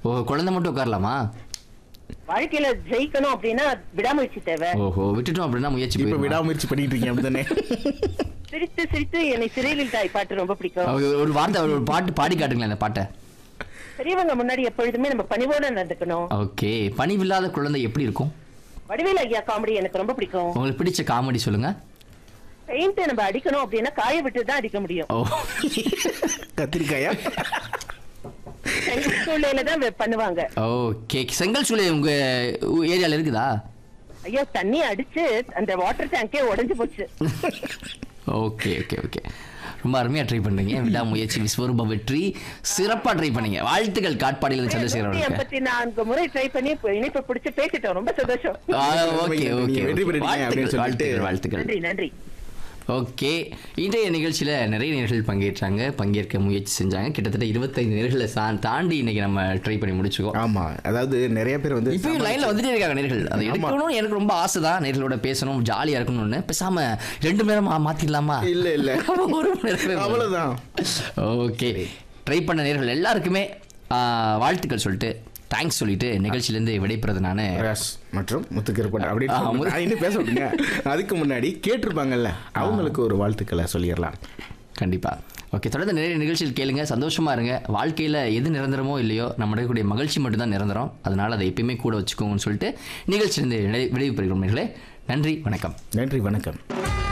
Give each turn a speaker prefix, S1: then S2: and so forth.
S1: ஓ குழந்தை மட்டும் உட்காரலாமா
S2: வாழ்க்கையில ஜெயிக்கணும் அப்படின்னா விடாமுயற்சி தேவை
S1: ஓஹோ விட்டுட்டோம் அப்படின்னா முயற்சி
S3: இப்ப
S1: போயிருமா?
S3: விடாமுயற்சி பண்ணிட்டு இருக்கீங்க அப்படிதானே
S2: சிரித்து சிரித்து என்னை சிறையில் தாய் பாட்டு ரொம்ப பிடிக்கும்
S1: ஒரு- ஒரு வார்த்தை ஒரு பாட்டு பாடி காட்டுங்களேன் அந்த பாட்டை
S2: பெரியவங்க முன்னாடி எப்பொழுதுமே நம்ம பணிவோட நடந்துக்கணும்
S1: ஓகே பணிவில்லாத குழந்தை எப்படி இருக்கும்
S2: வடிவேல் ஐயா காமெடி எனக்கு ரொம்ப பிடிக்கும்
S1: உங்களுக்கு பிடிச்ச காமெடி சொல்லுங்க
S2: பெயிண்ட் நம்ம அடிக்கணும் அப்படின்னா காய விட்டு தான் அடிக்க முடியும்
S1: ஓ
S3: கத்திரிக்காயா
S2: எங்க சூழ்நிலையில தான் வெ- பண்ணுவாங்க
S1: ஓகே செங்கல் சூளை உங்க ஏரியால இருக்குதா
S2: ஐயா தண்ணி அடிச்சு அந்த வாட்டர் டேங்கே உடைஞ்சு போச்சு
S1: ஓகே ஓகே ஓகே ரொம்ப அருமையா ட்ரை பண்றீங்க விடாமுயற்சி விஸ்வரூப வெற்றி சிறப்பா ட்ரை பண்ணீங்க வாழ்த்துக்கள் காட்பாடியில் சந்திரசேகர்
S2: நூத்தி
S1: அவர்களுக்கு
S2: எண்பத்தி நான்கு முறை ட்ரை பண்ணி இப்ப இனிப்பு பிடிச்சு பேசிட்டோம் ரொம்ப சந்தோஷம்
S1: ஓகே
S3: நீங்க
S1: ஓகே
S3: வெற்றி பெற்றீங்க அப்படின்னு
S1: வாழ்த்துக்கள்
S3: சொல்லிட்டு-
S1: வாழ்த்துக்கள் வாழ்த்துக்கள்
S2: நன்றி நன்றி
S1: ஓகே இன்றைய நிகழ்ச்சியில் நிறைய நேர்கள் பங்கேற்றாங்க பங்கேற்க முயற்சி செஞ்சாங்க கிட்டத்தட்ட இருபத்தைந்து நேர்களை சா- தாண்டி இன்னைக்கு நம்ம ட்ரை பண்ணி முடிச்சுக்கோம்
S3: ஆமா அதாவது நிறைய பேர் வந்து
S1: இப்பயும் லைன்ல வந்துட்டே இருக்காங்க நேர்கள் அதை எடுக்கணும்னு எனக்கு ரொம்ப ஆசை தான் நேர்களோட பேசணும் ஜாலியா இருக்கணும்னு பேசாம ரெண்டு மணி நேரமா மாத்திடலாமா
S3: இல்ல இல்ல
S1: ஒரு மணி நேரம்
S3: அவ்வளவுதான்
S1: ஓகே ட்ரை பண்ண நேர்கள் எல்லாருக்குமே ஆ, வாழ்த்துக்கள் சொல்லிட்டு தேங்க்ஸ் சொல்லிட்டு நிகழ்ச்சியிலேருந்து விடைபெறது நான்
S3: ரஸ் மற்றும் முத்துக்கருப்பன்
S1: ஆ,
S3: அப்படின்னு
S1: மு-
S3: நான் இன்னும் பேச விட்டுங்க அதுக்கு முன்னாடி கேட்டிருப்பாங்கல்ல அவங்களுக்கு ஒரு வாழ்த்துக்களை சொல்லிடலாம்
S1: கண்டிப்பா ஓகே தொடர்ந்து நிறைய நிகழ்ச்சிகள் கேளுங்க சந்தோஷமா இருங்க வாழ்க்கையில எது நிரந்தரமோ இல்லையோ நம்ம இருக்கக்கூடிய மகிழ்ச்சி மட்டும்தான் நிரந்தரம் அதனால அதை எப்பயுமே கூட வச்சுக்கோங்கன்னு சொல்லிட்டு நிகழ்ச்சியிலிருந்து விடை- விடைவு பெறுகிறோம் நேர்களே நன்றி வணக்கம்
S3: நன்றி வணக்கம்